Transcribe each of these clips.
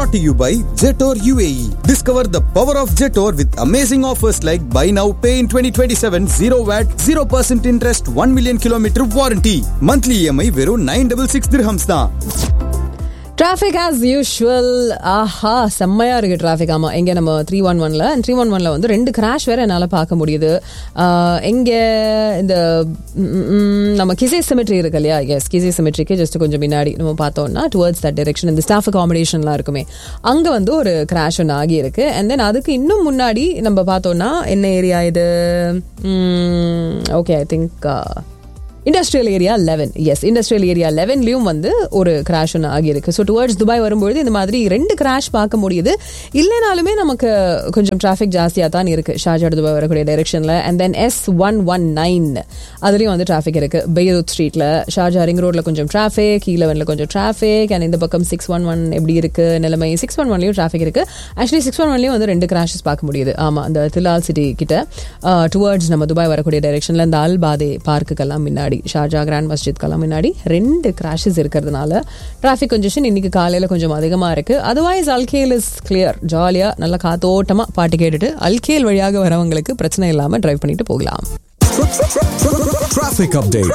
brought to you by Jetor UAE. Discover the power of Jetor with amazing offers like buy now, pay in 2027, 0 VAT, 0% interest, 1 million kilometer warranty. Monthly EMI வெறும் 966 dirhams தான். Traffic as usual ஆஹா செம்மையா இருக்கு traffic ஆமா எங்க நம்ம three one ஒன்ல three one ஒன்ல வந்து ரெண்டு கிராஷ் வேற என்னால பார்க்க முடியுது ஆஹ், எங்க இந்த ம், ம், நம்ம கிசே சிமெட்ரி இருக்கு இல்லையா எஸ் கிசே சிமெட்ரிக்கு ஜஸ்ட் கொஞ்சம் முன்னாடி நம்ம பார்த்தோம்னா டுவர்ட்ஸ் தட் டைரக்ஷன் இந்த ஸ்டாஃப் அகாமடேஷன்லாம் இருக்குமே அங்க வந்து ஒரு கிராஷ் ஒன்று ஆகி இருக்கு அண்ட் தென் அதுக்கு இன்னும் முன்னாடி நம்ம பார்த்தோம்னா என்ன ஏரியா இது okay I think industrial area eleven yes industrial area லெவன்லயும் வந்து ஒரு கிராஷ் ஒன்று ஆகியிருக்கு ஸோ டுவர்ட்ஸ் துபாய் வரும்பொழுது இந்த மாதிரி ரெண்டு கிராஷ் பார்க்க முடியுது இல்லைனாலுமே நமக்கு கொஞ்சம் டிராஃபிக் ஜாஸ்தியாக தான் இருக்கு ஷாஜா to துபாய் வரக்கூடிய டைரக்ஷனில் and then S one one nine அதுலேயும் வந்து டிராஃபிக் இருக்கு பெய்ரூத் ஸ்ட்ரீட்டில் ஷாஜா ரிங் ரோட்ல கொஞ்சம் டிராஃபிக் லெவனில் கொஞ்சம் டிராஃபிக் அண்ட் இந்த பக்கம் சிக்ஸ் ஒன் ஒன் எப்படி இருக்கு நிலைமை சிக்ஸ் ஒன் ஒன்லையும் டிராஃபிக் இருக்கு ஆக்சுவலி சிக்ஸ் ஒன் ஒன்லையும் வந்து ரெண்டு கிராஷஸ் பார்க்க முடியுது ஆமாம் அந்த திலால் சிட்டி கிட்ட டுவர்ட்ஸ் நம்ம துபாய் வரக்கூடிய டைரக்ஷனில் இந்த அல் பாதே பார்க்குக்கெல்லாம் முன்னாடி ஷார்ஜா கிராண்ட் மஸ்ஜித்க்கெல்லாம் முன்னாடி ரெண்டு கிராஷஸ் இருக்கிறதுனால டிராஃபிக் கொஞ்சம் இன்னைக்கு காலையில் கொஞ்சம் அதிகமாக இருக்கு அதர்வைஸ் அல்கேல் இஸ் கிளியர் ஜாலியாக நல்லா காத்தோட்டமாக பாட்டு கேட்டுட்டு அல்கேல் வழியாக வரவங்களுக்கு பிரச்சனை இல்லாமல் டிரைவ் பண்ணிட்டு போகலாம் Traffic update.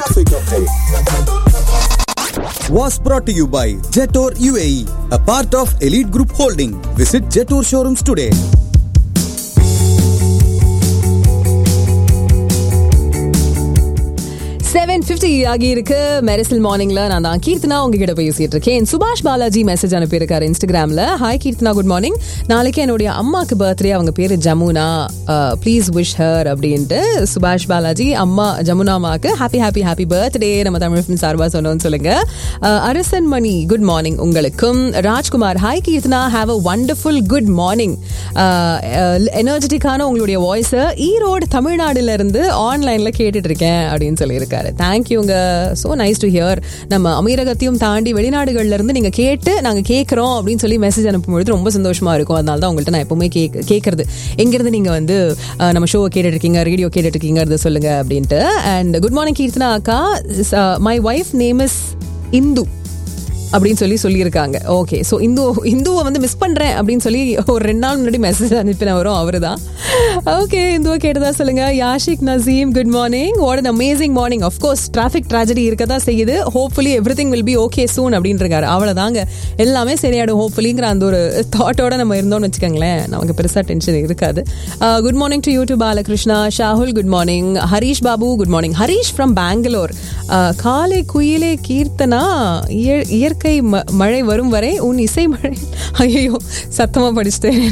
Was brought to you by Jetor UAE, a part of Elite Group Holding. Visit Jetor showrooms today. Seven fifty ஆகி இருக்கு மெரிசல் மார்னிங்ல நான் தான் கீர்த்தனா உங்ககிட்ட பேசிட்டு இருக்கேன் சுபாஷ் பாலாஜி மெசேஜ் அனுப்பியிருக்காரு இன்ஸ்டாகிராம்ல ஹாய் கீர்த்தனா குட் மார்னிங் நாளைக்கு என்னுடைய அம்மாக்கு பர்த்டே அவங்க பேரு ஜமுனா ப்ளீஸ் விஷ் ஹர் அப்படின்ட்டு சுபாஷ் பாலாஜி அம்மா ஜமுனா அம்மாக்கு ஹாப்பி ஹாப்பி ஹாப்பி பர்த்டே நம்ம தமிழ் ஃபிலிம் சார்பா சொன்னோம்னு சொல்லுங்க அஹ், அரசன் மணி குட் மார்னிங் உங்களுக்கும் Rajkumar hi Keerthana have a wonderful good morning எனர்ஜெட்டிக்கான உங்களுடைய வாய்ஸை ஈரோடு தமிழ்நாடுல இருந்து ஆன்லைன்ல கேட்டுட்டு இருக்கேன் அப்படின்னு சொல்லியிருக்காரு தேங்க்யூங்க ஸோ நைஸ் டு ஹியர் நம்ம அமீரகத்தையும் தாண்டி வெளிநாடுகள்ல இருந்து நீங்க கேட்டு நாங்க கேட்குறோம் அப்படின்னு சொல்லி மெசேஜ் அனுப்பும்பொழுது ரொம்ப சந்தோஷமா இருக்கும் அதனால தான் உங்கள்கிட்ட நான் எப்பவுமே கேக் கேட்கறது எங்கிருந்து நீங்க வந்து அஹ், நம்ம ஷோ கேட்டுட்டு இருக்கீங்க ரேடியோ கேட்டுட்டு இருக்கீங்கிறது சொல்லுங்க அப்படின்ட்டு அண்ட் குட் மார்னிங் கீர்த்தனா அக்கா my wife name is Indu அப்படின்னு சொல்லி சொல்லியிருக்காங்க ஓகே ஸோ இந்து இந்துவை வந்து மிஸ் பண்ணுறேன் அப்படின்னு சொல்லி ஒரு ரெண்டு நாள் முன்னாடி மெசேஜ் அனுப்பினவரும் அவர் தான் ஓகே இந்துவை கேட்டதா சொல்லுங்க Yashik Naseem good morning what an amazing morning of course traffic tragedy இருக்க தான் செய்யுது hopefully everything will be okay soon அப்படின்னு இருக்காரு அவ்வளோதாங்க எல்லாமே சரியாயிடும் ஹோப்ஃபுல்லிங்கிற அந்த ஒரு தாட்டோட நம்ம இருந்தோம்னு வச்சுக்கோங்களேன் நமக்கு பெருசாக டென்ஷன் இருக்காது good morning to you too Balakrishna Shahul good morning Harish Babu good morning Harish from Bangalore காலை குயிலே கீர்த்தனா இய- இயற்கை ம- மழை வரும் வரை உன் இசை மழை ஐயோ சத்தமா படிச்சுட்டேன்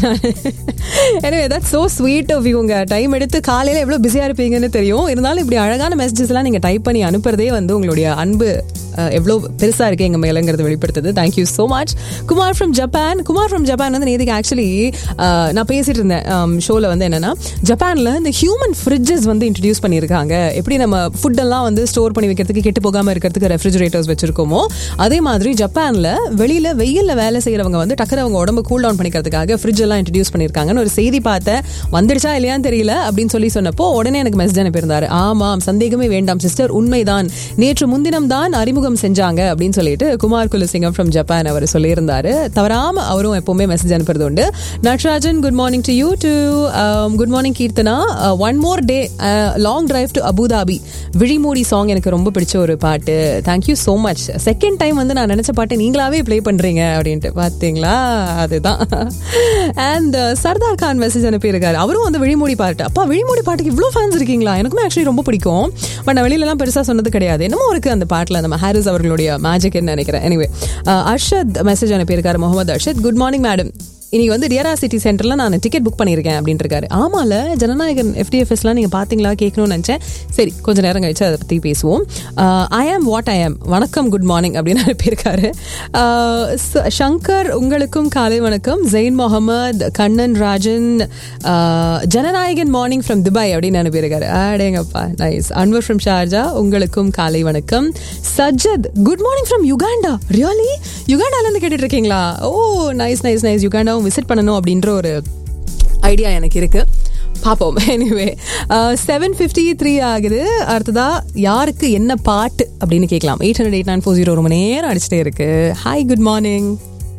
எனவே தட் சோ ஸ்வீட் ஆஃப் யூங்க டைம் எடுத்து காலையில எவ்வளவு பிஸியா இருப்பீங்கன்னு தெரியும் இருந்தாலும் இப்படி அழகான மெசேஜஸ் எல்லாம் நீங்க டைப் பண்ணி அனுப்புறதே வந்து உங்களுடைய அன்பு அஹ், எவ்வளவு பெருசா இருக்கு எங்க மேலங்கிறது வெளிப்படுத்துது thank you so much Kumar from Japan Kumar from Japan வந்து நேற்றுக்கு ஆக்சுவலி நான் பேசிட்டு இருந்தேன் ஷோல வந்து என்னன்னா ஜப்பான்ல இந்த ஹியூமன் ஃப்ரிட்ஜஸ் வந்து இன்ட்ரடியூஸ் பண்ணியிருக்காங்க எப்படி நம்ம ஃபுட் எல்லாம் வந்து ஸ்டோர் பண்ணி வைக்கிறதுக்கு கெட்டு போகாம இருக்கிறதுக்கு ரெஃப்ரிஜரேட்டர்ஸ் வச்சிருக்கோமோ அதே மாதிரி ஜப்பான்ல வெளியில வெயில்ல வேலை செய்யறவங்க வந்து டக்குனு அவங்க உடம்பு கூல் டவுன் பண்ணிக்கிறதுக்காக ஃப்ரிட்ஜ் எல்லாம் இன்ட்ரடியூஸ் பண்ணிருக்காங்கன்னு ஒரு செய்தி பார்த்தேன் வந்துடுச்சா இல்லையான்னு தெரியல அப்படின்னு சொல்லி சொன்னப்போ உடனே எனக்கு மெசேஜ் அனுப்பியிருந்தாரு ஆமாம் சந்தேகமே வேண்டாம் சிஸ்டர் உண்மைதான் நேற்று முன்தினம் தான் அறிமுகம் செஞ்சாங்க அப்படின்னு சொல்லிட்டு குமார் குலசிங்கம் ஃப்ரம் ஜப்பான் அவர் சொல்லியிருந்தாரு தவறாம அவரும் எப்பவுமே மெசேஜ் அனுப்புறது உண்டு Natarajan good morning to you to good morning Keerthana one more day long drive to Abu Dhabi Vizhi Moodi song எனக்கு ரொம்ப பிடிச்ச ஒரு பாட்டு thank you so much second time வந்து நான் நினைச்ச பாட்டு நீங்களாவே ப்ளே பண்றீங்க அப்படின்ட்டு பார்த்தீங்களா அதுதான் அண்ட் சர்தார் கான் மெசேஜ் அனுப்பியிருக்காரு அவரும் வந்து விழிமூடி பாட்டு அப்பா விழிமூடி பாட்டுக்கு இவ்வளோ ஃபேன்ஸ் இருக்கீங்களா எனக்குமே ஆக்சுவலி ரொம்ப பிடிக்கும் பட் நான் வெளியிலலாம் பெருசாக சொன்னது கிடையாது என்னமோ இருக்கு அந்த பாட்டில் நம்ம ஹாரிஸ் அவர்களுடைய மேஜிக்னு நினைக்கிறேன் எனிவே அர்ஷத் மெசேஜ் அனுப்பியிருக்காரு Mohammed Arshad good morning madam இன்னைக்கு வந்து டியரா சிட்டி சென்டர்ல நான் டிக்கெட் புக் பண்ணியிருக்கேன் அப்படின்னு இருக்காரு ஆமால ஜனநாயகன் எஃப்டிஎஃப்எஸ்லாம் நீங்க பாத்தீங்களா கேட்கணும்னு நினைச்சேன் சரி கொஞ்ச நேரம் கழிச்சு அதை பத்தி பேசுவோம் ஐ ஆம் வாட் ஐ ஆம் வணக்கம் குட் மார்னிங் அப்படின்னு அனுப்பியிருக்காரு ஆஹ் ச- சங்கர் உங்களுக்கும் காலை வணக்கம் ஜெயின் முகமது கண்ணன் ராஜன் ஆஹ் ஜனநாயகன் மார்னிங் ஃப்ரம் துபாய் அப்படின்னு அனுப்பியிருக்காரு அடேங்கப்பா நைஸ் அன்வர் ஃப்ரம் ஷார்ஜா உங்களுக்கும் காலை வணக்கம் Sajjad good morning from Uganda really யுகாண்டால இருந்து கேட்டுட்டு இருக்கீங்களா ஓ நைஸ் நைஸ் நைஸ் யுகாண்டாவும் விசிட் பண்ணணும் அப்படின்ற ஒரு ஐடியா எனக்கு இருக்கு பார்ப்போம் எனிவே செவன் ஃபிஃப்டி த்ரீ ஆகுது அடுத்ததா யாருக்கு என்ன பாட்டு அப்படின்னு கேட்கலாம் eight hundred eight nine four zero ரொம்ப நேரம் அடிச்சுட்டே இருக்கு hi good morning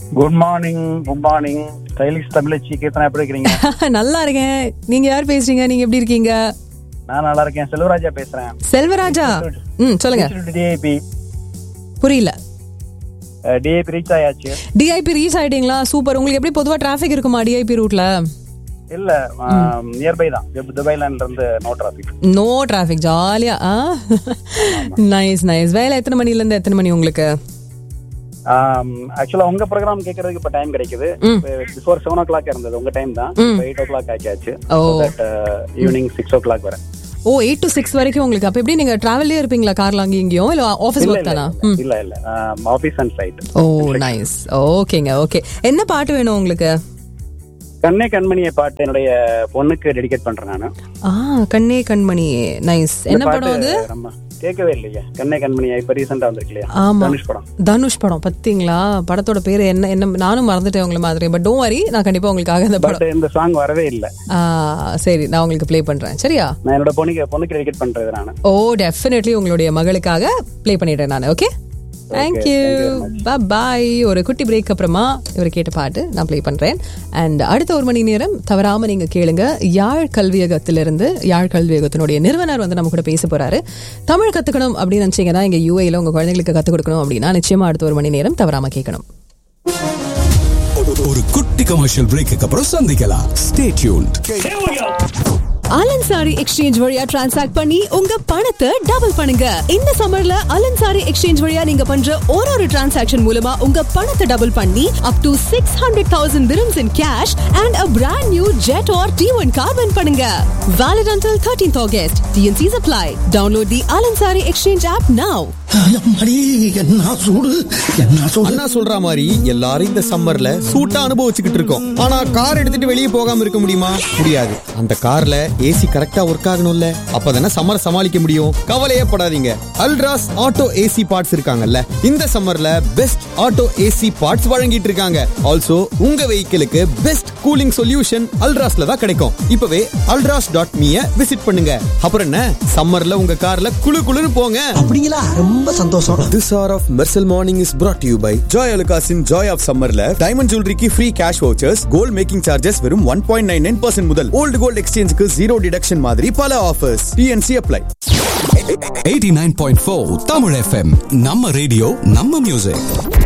good morning good morning stylish தமிழச்சி கீர்த்தனா எப்படி இருக்கிறீங்க நல்லா இருக்கேன் நீங்க யார் பேசுறீங்க நீங்க எப்படி இருக்கீங்க நான் நல்லா இருக்கேன் செல்வராஜா பேசுறேன் செல்வராஜா ம் சொல்லுங்க டிஐபி புரியல டிஐபி ரீச் ஆயாச்சு டிஐபி ரீச் ஆயிட்டீங்களா சூப்பர் உங்களுக்கு எப்படி பொதுவா டிராஃபிக் இருக்குமா டிஐபி ரூட்ல இல்ல நியர்பை தான் துபாய்லாண்ட்ல இருந்து நோ டிராபிக் நோ டிராஃபிக் ஜாலியா ஆ நைஸ் நைஸ் வேலை எத்தனை மணில இருந்து எத்தனை மணி உங்களுக்கு ஆக்சுவலா உங்க ப்ரோக்ராம் கேட்கறதுக்கு இப்ப டைம் கிடைக்குது பிஃபோர் செவன் ஓ கிளாக் இருந்தது உங்க டைம் தான் எயிட் ஓ கிளாக் ஆச்சாச்சு oh. Evening six o'clock வரை ஓ எயிட் டு சிக்ஸ் வரைக்கும் உங்களுக்கு அப்ப எப்படி நீங்க டிராவல்லே இருப்பீங்களா கார்ல அங்கேயும் இங்கேயும் இல்ல ஆஃபீஸ் இல்ல ஒர்க் இல்ல தானா இல்ல. இல்ல இல்ல office and site oh nice ஓகேங்க ஓகே என்ன பாட்டு வேணும் உங்களுக்கு கண்ணே கண்மணியை பாட்டு என்னுடைய பொண்ணுக்கு டெடிகேட் பண்றேன் நானு ஆ கண்ணே கண்மணி நைஸ் இந்த என்ன படம் அது பாட்டு நம்ம கேட்கவே இல்லையா கண்ணே கண்மணியா இப்ப ரீசெண்டா வந்திருக்கு இல்லையா ஆமா தனுஷ் படம் தனுஷ் படம் பத்தீங்களா படத்தோட பேரு என்ன என்ன நானும் மறந்துட்டேன் உங்களை மாதிரி பட் டோன்ட் வரி நான் கண்டிப்பா உங்களுக்காக இந்த படம் பட் இந்த சாங் வரவே இல்ல ஆ, சரி நான் உங்களுக்கு ப்ளே பண்றேன் சரியா நான் என்னோட பொண்ணுக்கு பொண்ணுக்கு டெடிகேட் பண்றது நானு ஓ டெஃபினெட்லி உங்களுடைய மகளுக்காக ப்ளே பண்ணிடுறேன் நான் ஓகே தேங்க்யூ பாய் ஒரு குட்டி பிரேக் அப்புறமா இவர் கேட்ட பாட்டு நான் ப்ளே பண்றேன் அண்ட் அடுத்த ஒரு மணி நேரம் தவறாம நீங்க கேளுங்க யாழ் கல்வியகத்திலிருந்து யாழ் கல்வியகத்தினுடைய நிறுவனர் வந்து நம்ம கூட பேச போறாரு தமிழ் கத்துக்கணும் அப்படின்னு நினைச்சீங்கன்னா இங்க யூஏல உங்க குழந்தைங்களுக்கு கத்துக் கொடுக்கணும் அப்படின்னா நிச்சயமா அடுத்த ஒரு மணி நேரம் தவறாம கேட்கணும் ஒரு குட்டி கமர்ஷியல் பிரேக்கு அப்புறம் சந்திக்கலாம் ஸ்டே டியூன்ட் அலன்சாரி எக்ஸ்சேஞ்ச் வழியா டிரான்சாக்ட் பண்ணி உங்க பணத்தை டபுள் பண்ணுங்க இந்த சம்மர்ல அலன்சாரி எக்ஸ்சேஞ்ச் வழியா நீங்க பண்ற ஒரு ஒரு டிரான்சாக்ஷன் மூலமா உங்க பணத்தை டபுள் பண்ணி up to six hundred thousand dirhams in cash and a brand new jet or T1 car win பண்ணுங்க valid until 13th August TNC's apply download the Alansari exchange app now அம்மாடி, என்ன சூடு என்ன சூடு அண்ணா சொல்ற மாதிரி எல்லாரும் இந்த சம்மர்ல சூட்டா அனுபவிச்சுக்கிட்டு இருக்கோம் ஆனா கார் எடுத்துட்டு வெளியே போகாம இருக்க முடியுமா முடியாது அந்த கார்ல ஏசி கரெக்டா ஒர்க் ஆகணும்ல அப்பதானே சம்மர் சமாளிக்க முடியும் கவலையே படாதீங்க அல்ட்ராஸ் ஆட்டோ ஏசி பார்ட்ஸ் இருக்காங்கல்ல இந்த சம்மர்ல பெஸ்ட் ஆட்டோ ஏசி பார்ட்ஸ் வழங்கிட்டு இருக்காங்க ஆல்சோ உங்க வெஹிக்கிளுக்கு பெஸ்ட் கூலிங் சொல்யூஷன் அல்ட்ராஸ்ல தான் கிடைக்கும் இப்பவே அல்ட்ராஸ் டாட் மீய விசிட் பண்ணுங்க அப்புறம் என்ன சம்மர்ல உங்க கார்ல குளு குளுன்னு போங்க அப்படிங்களா ரொம்ப சந்தோஷம் This hour of Mersal Morning is brought to you by Joy Alukasin Joy of Summerல டைமண்ட் ஜுவல்லரிக்கு free cash vouchers gold making charges வெறும் one point nine nine percent முதல் ஓல்டு கோல்ட் எக்ஸ்சேஞ்சுக்கு ஜீரோ டிடக்ஷன் மாதிரி பல offers T N C apply eighty nine point four Tamil F M நம்ம radio நம்ம music